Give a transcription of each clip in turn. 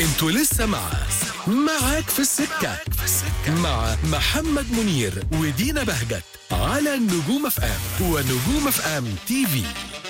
انتوا لسه مع معاك في السكة مع محمد منير ودينا بهجت على النجوم اف ام ونجوم اف ام تي في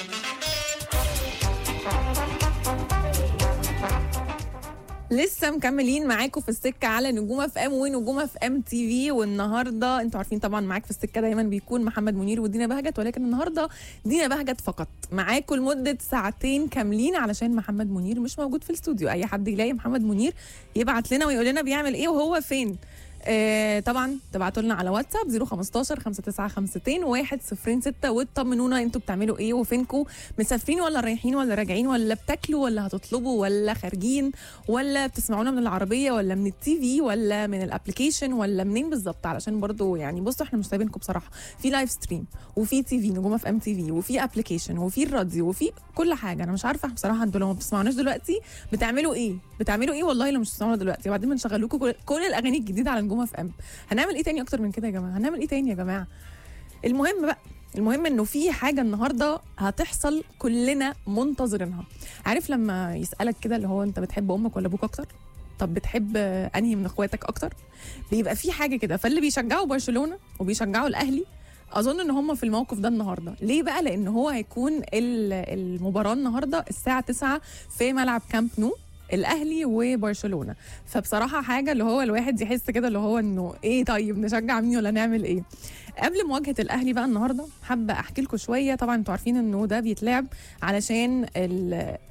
لسه مكملين معاكم في السكه على نجوم اف ام ونجوم اف ام تي في والنهارده انتوا عارفين طبعا معاك في السكه دايما بيكون محمد منير ودينا بهجت ولكن النهارده دينا بهجت فقط معاكم لمده ساعتين كاملين علشان محمد منير مش موجود في الاستوديو اي حد يلاقي محمد منير يبعت لنا ويقول لنا بيعمل ايه وهو فين آه طبعا تبعتوا لنا على واتساب 015 5952 106 وتطمنونا انتوا بتعملوا ايه وفينكم مسافرين ولا رايحين ولا راجعين ولا بتاكلوا ولا هتطلبوا ولا خارجين ولا بتسمعونا من العربيه ولا من التي في ولا من الابلكيشن ولا منين بالظبط علشان برضو يعني بصوا احنا مش سايبينكم بصراحه في لايف ستريم وفي تي في نجوم اف ام تي في وفي ابلكيشن وفي الراديو وفي كل حاجه انا مش عارفه بصراحه انتوا لو ما بتسمعوناش دلوقتي بتعملوا ايه بتعملوا ايه والله لو مش بتسمعونا دلوقتي وبعدين بنشغل لكم كل, كل الاغاني الجديده على نجوم اف ام هنعمل ايه تاني اكتر من كده يا جماعه هنعمل ايه تاني يا جماعه المهم بقى المهم انه في حاجه النهارده هتحصل كلنا منتظرينها عارف لما يسالك كده اللي هو انت بتحب امك ولا ابوك اكتر طب بتحب انهي من اخواتك اكتر بيبقى في حاجه كده فاللي بيشجعوا برشلونه وبيشجعوا الاهلي اظن ان هم في الموقف ده النهارده ليه بقى لان هو هيكون ال- المباراه النهارده الساعه 9 في ملعب كامب نو الاهلي وبرشلونه فبصراحه حاجه اللي هو الواحد يحس كده اللي هو انه ايه طيب نشجع مين ولا نعمل ايه قبل مواجهه الاهلي بقى النهارده حابه احكي لكم شويه طبعا انتوا عارفين انه ده بيتلعب علشان ال-